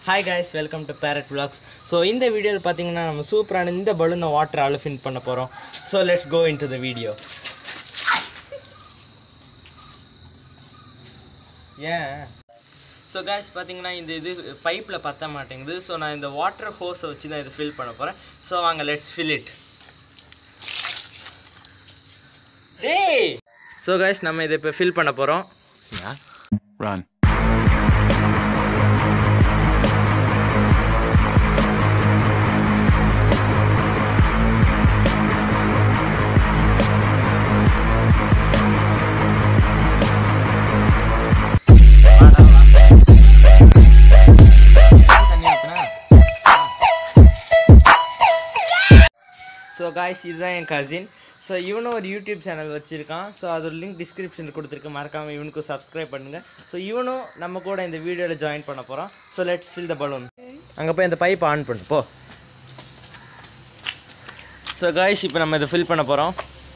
Hi guys welcome to parrot vlogs so இந்த வீடியோவில் பார்த்தீங்கன்னா நம்ம சூப்பரான இந்த பலூனை வாட்டர் அலஃபின் பண்ண போகிறோம் so let's go into the video ஏன் ஸோ guys பார்த்தீங்கன்னா இந்த இது பைப்பில் பத்த மாட்டேங்குது ஸோ நான் இந்த வாட்டர் ஹோஸை வச்சு தான் இது ஃபில் பண்ண போகிறேன் ஸோ வாங்க லெட்ஸ் ஃபில் இட் ஏய் ஸோ guys நம்ம இதை இப்போ ஃபில் பண்ண போகிறோம் Run. ஸோ காய்ஸ் இதுதான் என் கசின் ஸோ இவனும் ஒரு யூடியூப் சேனல் வச்சுருக்கான் ஸோ அதோட லிங்க் டிஸ்கிரிப்ஷனில் கொடுத்துருக்கு மறக்காமல் இவனுக்கும் சப்ஸ்கிரைப் பண்ணுங்கள் ஸோ இவனும் நம்ம கூட இந்த வீடியோவில் ஜாயின் பண்ண போகிறோம் so let's fill the balloon அங்கே போய் இந்த பைப் ஆன் பண்ணு போ ஸோ காய்ஸ் இப்போ நம்ம இதை ஃபில் பண்ண போகிறோம்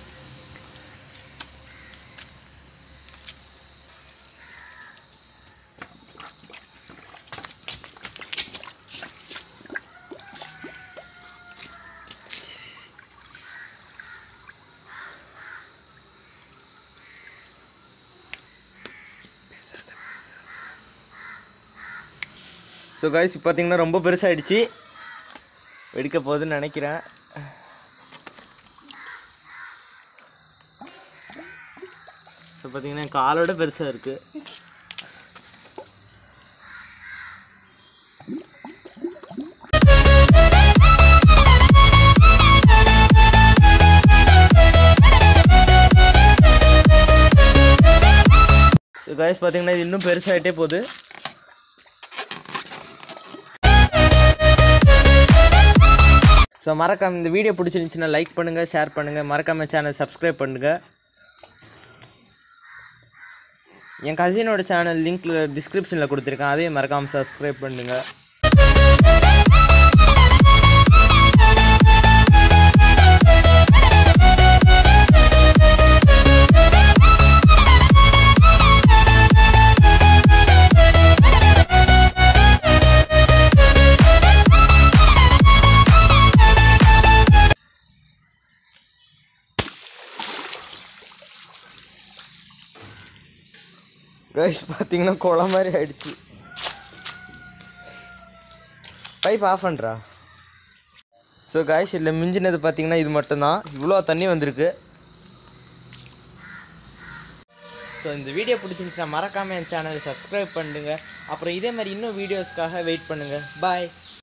ஸோ காய்ஸ் இப்போ பார்த்தீங்கன்னா ரொம்ப பெருசாகிடுச்சு வெடிக்க போகுதுன்னு நினைக்கிறேன் ஸோ பார்த்தீங்கன்னா என் காலோட பெருசாக இருக்குது ஸோ காய்ஸ் பார்த்தீங்கன்னா இது இன்னும் பெருசாகிட்டே போகுது ஸோ மறக்காம இந்த வீடியோ பிடிச்சிருந்துச்சுன்னா லைக் பண்ணுங்கள் ஷேர் பண்ணுங்கள் மறக்காம சேனல் சப்ஸ்கிரைப் பண்ணுங்கள் என் கசினோட சேனல் லிங்க்கில் டிஸ்கிரிப்ஷனில் கொடுத்துருக்கேன் அதையும் மறக்காமல் சப்ஸ்கிரைப் பண்ணுங்கள் கைஸ் பார்த்தீங்கன்னா குளம் மாதிரி ஆயிடுச்சு பைப் ஆஃப் பண்ணுறா ஸோ காய்ஸ் இல்லை மிஞ்சினது பார்த்தீங்கன்னா இது மட்டும்தான் இவ்வளோ தண்ணி வந்திருக்கு ஸோ இந்த வீடியோ பிடிச்சிருந்துச்சுன்னா மறக்காமல் என் சேனலை சப்ஸ்கிரைப் பண்ணுங்க அப்புறம் இதே மாதிரி இன்னும் வீடியோஸ்க்காக வெயிட் பண்ணுங்கள் பாய்